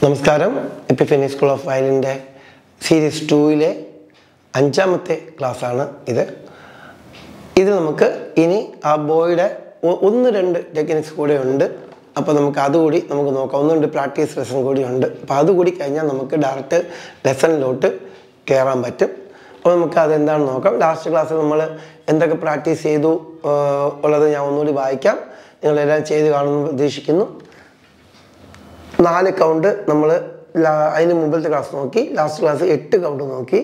നമസ്കാരം Epiphany school of വയലിൻ്റെ series ടൂവിലെ അഞ്ചാമത്തെ ക്ലാസ്സാണ് ഇത് ഇത് നമുക്ക് ഇനി ആ ബോയുടെ ഒ- ഒന്ന് രണ്ട് ടെക്നിക്സ് കൂടെ ഉണ്ട് അപ്പോൾ നമുക്ക് അതുകൂടി നമുക്ക് നോക്കാം ഒന്ന് രണ്ട് പ്രാക്ടീസ് ലെസൺ കൂടി ഉണ്ട് അപ്പോൾ അതുകൂടി കഴിഞ്ഞാൽ നമുക്ക് ഡയറക്റ്റ് ലെസണിലോട്ട് കയറാൻ പറ്റും അപ്പോൾ നമുക്ക് അതെന്താണെന്ന് നോക്കാം ലാസ്റ്റ് ക്ലാസ്സിൽ നമ്മൾ എന്തൊക്കെ പ്രാക്ടീസ് ചെയ്തു ആ, ഉള്ളത് ഞാൻ ഒന്നുകൂടി വായിക്കാം നിങ്ങളെല്ലാം ചെയ്ത് കാണുമെന്ന് പ്രതീക്ഷിക്കുന്നു നാല് കൗണ്ട് നമ്മൾ അതിന് മുമ്പിലത്തെ ക്ലാസ് നോക്കി ലാസ്റ്റ് ക്ലാസ് എട്ട് കൗണ്ട് നോക്കി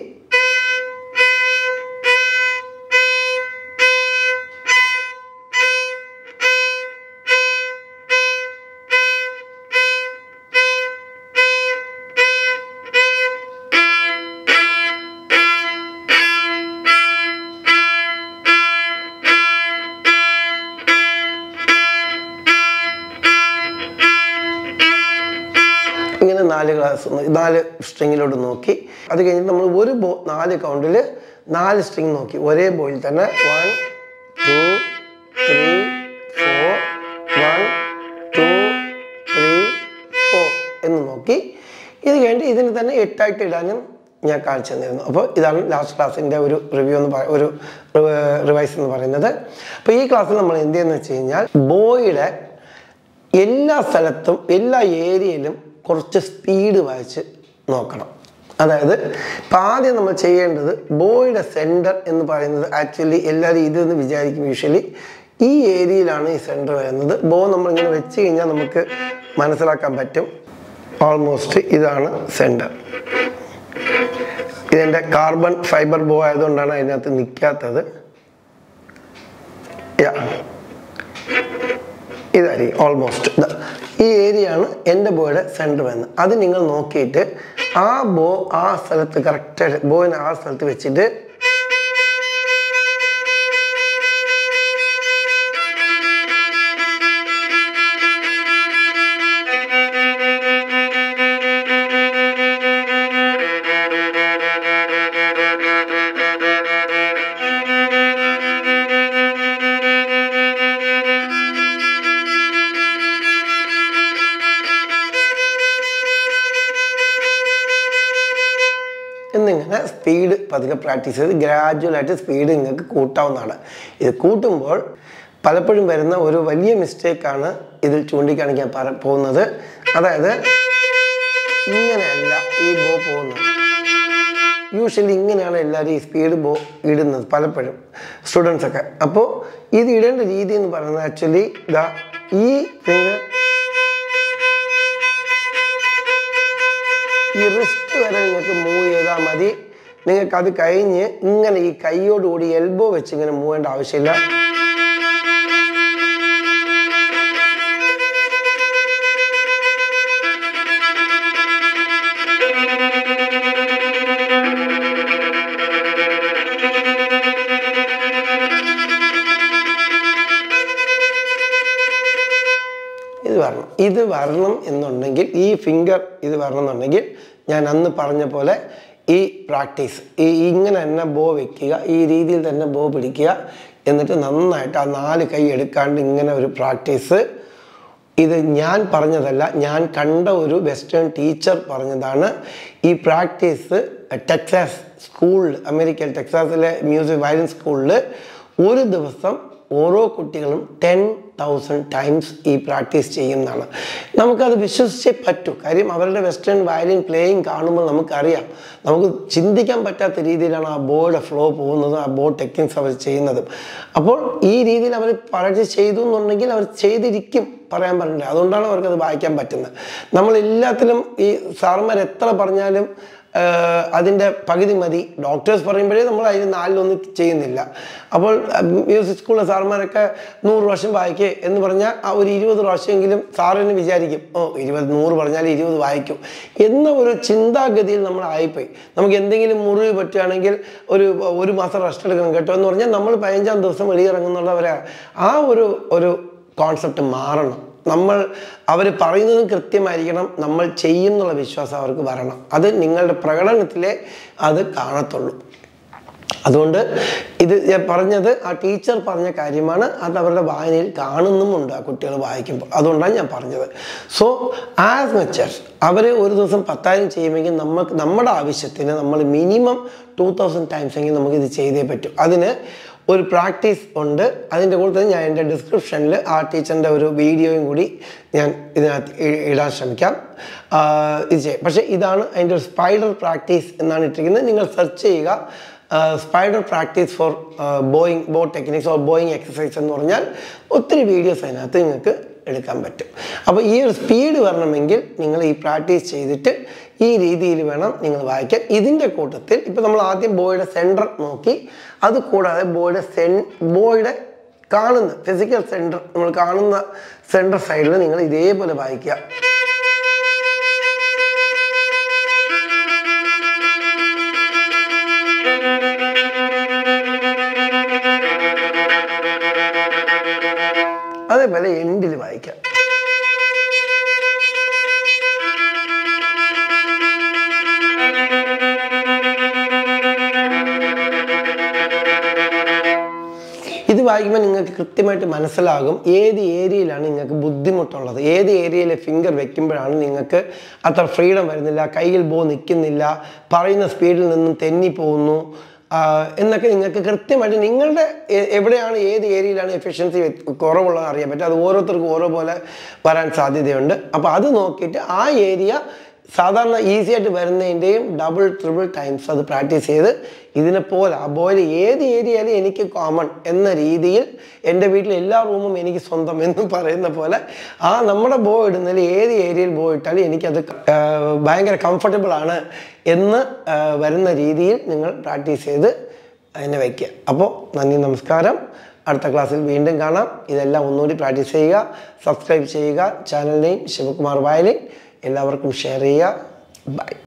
ഇങ്ങനെ നാല് ക്ലാസ് നാല് സ്ട്രിങ്ങിലോട്ട് നോക്കി അത് കഴിഞ്ഞിട്ട് നമ്മൾ ഒരു ബോ നാല് കൗണ്ടിൽ നാല് സ്ട്രിങ് നോക്കി ഒരേ ബോയിൽ തന്നെ one two three four one two three four എന്ന് നോക്കി ഇത് കഴിഞ്ഞിട്ട് ഇതിന് തന്നെ എട്ടായിട്ട് ഇടാനും ഞാൻ കാണിച്ചു തന്നിരുന്നു അപ്പോൾ ഇതാണ് ലാസ്റ്റ് ക്ലാസ്സിൻ്റെ ഒരു റിവ്യൂ എന്ന് പറ ഒരു റിവൈസ് എന്ന് പറയുന്നത് അപ്പോൾ ഈ ക്ലാസ്സിൽ നമ്മൾ എന്ത് ചെയ്യുന്നത് വെച്ച് കഴിഞ്ഞാൽ ബോയുടെ എല്ലാ സ്ഥലത്തും എല്ലാ ഏരിയയിലും കുറച്ച് സ്പീഡ് വായിച്ച് നോക്കണം അതായത് ഇപ്പം ആദ്യം നമ്മൾ ചെയ്യേണ്ടത് ബോയുടെ സെൻറ്റർ എന്ന് പറയുന്നത് ആക്ച്വലി എല്ലാവരും ഇതെന്ന് വിചാരിക്കും യൂഷ്വലി ഈ ഏരിയയിലാണ് ഈ സെൻറ്റർ വരുന്നത് ബോ നമ്മളിങ്ങനെ വെച്ച് കഴിഞ്ഞാൽ നമുക്ക് മനസ്സിലാക്കാൻ പറ്റും ഓൾമോസ്റ്റ് ഇതാണ് സെൻറ്റർ ഇതെൻ്റെ കാർബൺ ഫൈബർ ബോ ആയതുകൊണ്ടാണ് അതിനകത്ത് നിൽക്കാത്തത് യാ ഇതായിരിക്കും ഓൾമോസ്റ്റ് ഈ ഏരിയ ആണ് എൻ്റെ ബോയുടെ സെൻറ്റർ വരുന്നത് അത് നിങ്ങൾ നോക്കിയിട്ട് ആ ബോ ആ സ്ഥലത്ത് കറക്റ്റായിട്ട് ബോയിനെ ആ സ്ഥലത്ത് വെച്ചിട്ട് എന്നിങ്ങനെ സ്പീഡ് പതുക്കെ പ്രാക്ടീസ് ചെയ്ത് ഗ്രാജുവലായിട്ട് സ്പീഡ് നിങ്ങൾക്ക് കൂട്ടാവുന്നതാണ് ഇത് കൂട്ടുമ്പോൾ പലപ്പോഴും വരുന്ന ഒരു വലിയ മിസ്റ്റേക്കാണ് ഇതിൽ ചൂണ്ടിക്കാണിക്കാൻ പറ പോകുന്നത് അതായത് ഇങ്ങനെയല്ല ഈ ബോ പോകുന്നത് യൂഷ്വലി ഇങ്ങനെയാണ് എല്ലാവരും ഈ സ്പീഡ് ബോ ഇടുന്നത് പലപ്പോഴും സ്റ്റുഡൻസ് ഒക്കെ അപ്പോൾ ഇത് ഇടേണ്ട രീതി എന്ന് പറയുന്നത് ആക്ച്വലി ഇതാ ഈ ഫിംഗർ ഈ റിസ്റ്റ് വരെ നിങ്ങൾക്ക് മൂവ് ചെയ്താൽ മതി നിങ്ങൾക്ക് അത് കഴിഞ്ഞ് ഇങ്ങനെ ഈ കൈയോടുകൂടി എൽബോ വെച്ച് ഇങ്ങനെ മൂവ് ചെയ്യേണ്ട ആവശ്യമില്ല ഇത് വരണം ഇത് വരണം എന്നുണ്ടെങ്കിൽ ഈ ഫിംഗർ ഇത് വരണം എന്നുണ്ടെങ്കിൽ ഞാൻ അന്ന് പറഞ്ഞ പോലെ ഈ പ്രാക്ടീസ് ഈ ഇങ്ങനെ തന്നെ ബോ വെക്കുക ഈ രീതിയിൽ തന്നെ ബോ പിടിക്കുക എന്നിട്ട് നന്നായിട്ട് ആ നാല് കൈ എടുക്കാണ്ട് ഇങ്ങനെ ഒരു പ്രാക്ടീസ് ഇത് ഞാൻ പറഞ്ഞതല്ല ഞാൻ കണ്ട ഒരു വെസ്റ്റേൺ ടീച്ചർ പറഞ്ഞതാണ് ഈ പ്രാക്ടീസ് ടെക്സാസ് സ്കൂളിൽ അമേരിക്കയിൽ ടെക്സാസിലെ മ്യൂസിക് വയലിൻ സ്കൂളിൽ ഒരു ദിവസം ഓരോ കുട്ടികളും ടെൻ തൗസൻഡ് ടൈംസ് ഈ പ്രാക്ടീസ് ചെയ്യുന്നതാണ് നമുക്കത് വിശ്വസിച്ചേ പറ്റൂ കാര്യം അവരുടെ വെസ്റ്റേൺ വയലിൻ പ്ലേയിങ് കാണുമ്പോൾ നമുക്കറിയാം നമുക്ക് ചിന്തിക്കാൻ പറ്റാത്ത രീതിയിലാണ് ആ ബോയുടെ ഫ്ലോ പോകുന്നതും ആ ബോ ടെക്നിക്സ് അവർ ചെയ്യുന്നതും അപ്പോൾ ഈ രീതിയിൽ അവർ പ്രാക്ടീസ് ചെയ്തു എന്നുണ്ടെങ്കിൽ അവർ ചെയ്തിരിക്കും പറയാൻ പറഞ്ഞില്ല അതുകൊണ്ടാണ് അവർക്കത് വായിക്കാൻ പറ്റുന്നത് നമ്മൾ എല്ലാത്തിലും ഈ സാറന്മാർ എത്ര പറഞ്ഞാലും ആഹ് അതിൻ്റെ പകുതി മതി ഡോക്ടേഴ്സ് പറയുമ്പോഴേ നമ്മൾ അതിന് നാലിലൊന്നും ചെയ്യുന്നില്ല അപ്പോൾ മ്യൂസിക് സ്കൂളിലെ സാറന്മാരൊക്കെ നൂറ് പ്രാവശ്യം വായിക്കേ എന്ന് പറഞ്ഞാൽ ആ ഒരു ഇരുപത് പ്രാവശ്യമെങ്കിലും സാറിന് വിചാരിക്കും ഓ ഇരുപത് നൂറ് പറഞ്ഞാൽ ഇരുപത് വായിക്കും എന്ന ഒരു ചിന്താഗതിയിൽ നമ്മൾ ആയിപ്പോയി നമുക്ക് എന്തെങ്കിലും മുറിവ് പറ്റുകയാണെങ്കിൽ ഒരു ഒരു മാസം റെസ്റ്റ് എടുക്കണം കേട്ടോ എന്ന് പറഞ്ഞാൽ നമ്മൾ പതിനഞ്ചാം ദിവസം വെളിയിറങ്ങുന്നുള്ളവരെ ആ ഒരു ഒരു കോൺസെപ്റ്റ് മാറണം നമ്മൾ അവർ പറയുന്നതും കൃത്യമായിരിക്കണം നമ്മൾ ചെയ്യുന്നുള്ള വിശ്വാസം അവർക്ക് വരണം അത് നിങ്ങളുടെ പ്രകടനത്തിലേ അത് കാണത്തുള്ളൂ അതുകൊണ്ട് ഇത് ഞാൻ പറഞ്ഞത് ആ ടീച്ചർ പറഞ്ഞ കാര്യമാണ് അത് അവരുടെ വായനയിൽ കാണുന്നുമുണ്ട് ആ കുട്ടികൾ വായിക്കുമ്പോൾ അതുകൊണ്ടാണ് ഞാൻ പറഞ്ഞത് സോ ആസ് മച്ച് ആസ് അവർ ഒരു ദിവസം പത്തായിരം ചെയ്യുമെങ്കിൽ നമുക്ക് നമ്മുടെ ആവശ്യത്തിന് നമ്മൾ മിനിമം ടു തൗസൻഡ് ടൈംസ് എങ്കിൽ നമുക്ക് ഇത് ചെയ്തേ പറ്റും അതിന് ഒരു പ്രാക്ടീസ് ഉണ്ട് അതിൻ്റെ കൂടെ തന്നെ ഞാൻ എൻ്റെ ഡിസ്ക്രിപ്ഷനിൽ ആ ടീച്ചറിൻ്റെ ഒരു വീഡിയോയും കൂടി ഞാൻ ഇതിനകത്ത് ഇ- ഇടാൻ ശ്രമിക്കാം ആ, ഇത് ചെയ്യാം പക്ഷേ ഇതാണ് അതിൻ്റെ ഒരു സ്പൈഡർ പ്രാക്ടീസ് എന്നാണ് ഇട്ടിരിക്കുന്നത് നിങ്ങൾ സെർച്ച് ചെയ്യുക spider practice for bowing bow techniques or bowing exercise എന്ന് പറഞ്ഞാൽ ഒത്തിരി വീഡിയോസ് അതിനകത്ത് നിങ്ങൾക്ക് എടുക്കാൻ പറ്റും അപ്പോൾ ഈ ഒരു സ്പീഡ് വരണമെങ്കിൽ നിങ്ങൾ ഈ പ്രാക്ടീസ് ചെയ്തിട്ട് ഈ രീതിയിൽ വേണം നിങ്ങൾ വായിക്കാൻ ഇതിൻ്റെ കൂട്ടത്തിൽ ഇപ്പോൾ നമ്മൾ ആദ്യം ബോയുടെ സെൻറ്റർ നോക്കി അത് കൂടാതെ ബോയുടെ സെൻ ബോയുടെ കാണുന്ന ഫിസിക്കൽ സെൻറ്റർ നമ്മൾ കാണുന്ന സെൻറ്റർ സൈഡിൽ നിങ്ങൾ ഇതേപോലെ വായിക്കുക അതേപോലെ എൻഡിൽ വായിക്കാം ഇത് വായിക്കുമ്പോൾ നിങ്ങൾക്ക് കൃത്യമായിട്ട് മനസ്സിലാകും ഏത് ഏരിയയിലാണ് നിങ്ങൾക്ക് ബുദ്ധിമുട്ടുള്ളത് ഏത് ഏരിയയിലെ ഫിംഗർ വെക്കുമ്പോഴാണ് നിങ്ങൾക്ക് അത്ര ഫ്രീഡം വരുന്നില്ല കയ്യിൽ ബോ നിൽക്കുന്നില്ല പറയുന്ന സ്പീഡിൽ നിന്നും തെന്നി പോകുന്നു ആ, എന്നൊക്കെ നിങ്ങൾക്ക് കൃത്യമായിട്ട് നിങ്ങളുടെ എ- എവിടെയാണ് ഏത് ഏരിയയിലാണ് എഫിഷ്യൻസി കുറവുള്ളത് അറിയാൻ പറ്റും അത് ഓരോരുത്തർക്കും ഓരോ പോലെ വരാൻ സാധ്യതയുണ്ട് അപ്പോൾ അത് നോക്കിയിട്ട് ആ ഏരിയ സാധാരണ ഈസി ആയിട്ട് വരുന്നതിൻ്റെയും ഡബിൾ ട്രിപ്പിൾ ടൈംസ് അത് പ്രാക്ടീസ് ചെയ്ത് ഇതിനെ പോലെ ആ ബോയിൽ ഏത് ഏരിയയിലും എനിക്ക് കോമൺ എന്ന രീതിയിൽ എൻ്റെ വീട്ടിലെ എല്ലാ റൂമും എനിക്ക് സ്വന്തം എന്ന് പറയുന്ന പോലെ ആ നമ്മുടെ ബോ ഇടുന്നതിൽ ഏത് ഏരിയയിൽ ബോ ഇട്ടാലും എനിക്കത് ആ, ഭയങ്കര കംഫർട്ടബിൾ ആണ് എന്ന് ആ, വരുന്ന രീതിയിൽ നിങ്ങൾ പ്രാക്ടീസ് ചെയ്ത് അതിനെ വയ്ക്കുക അപ്പോൾ നന്ദി നമസ്കാരം അടുത്ത ക്ലാസ്സിൽ വീണ്ടും കാണാം ഇതെല്ലാം ഒന്നുകൂടി പ്രാക്ടീസ് ചെയ്യുക സബ്സ്ക്രൈബ് ചെയ്യുക ചാനൽ നെയിം ശിവകുമാർ വയലിൻ എല്ലാവർക്കും ഷെയർ ചെയ്യുക ബൈ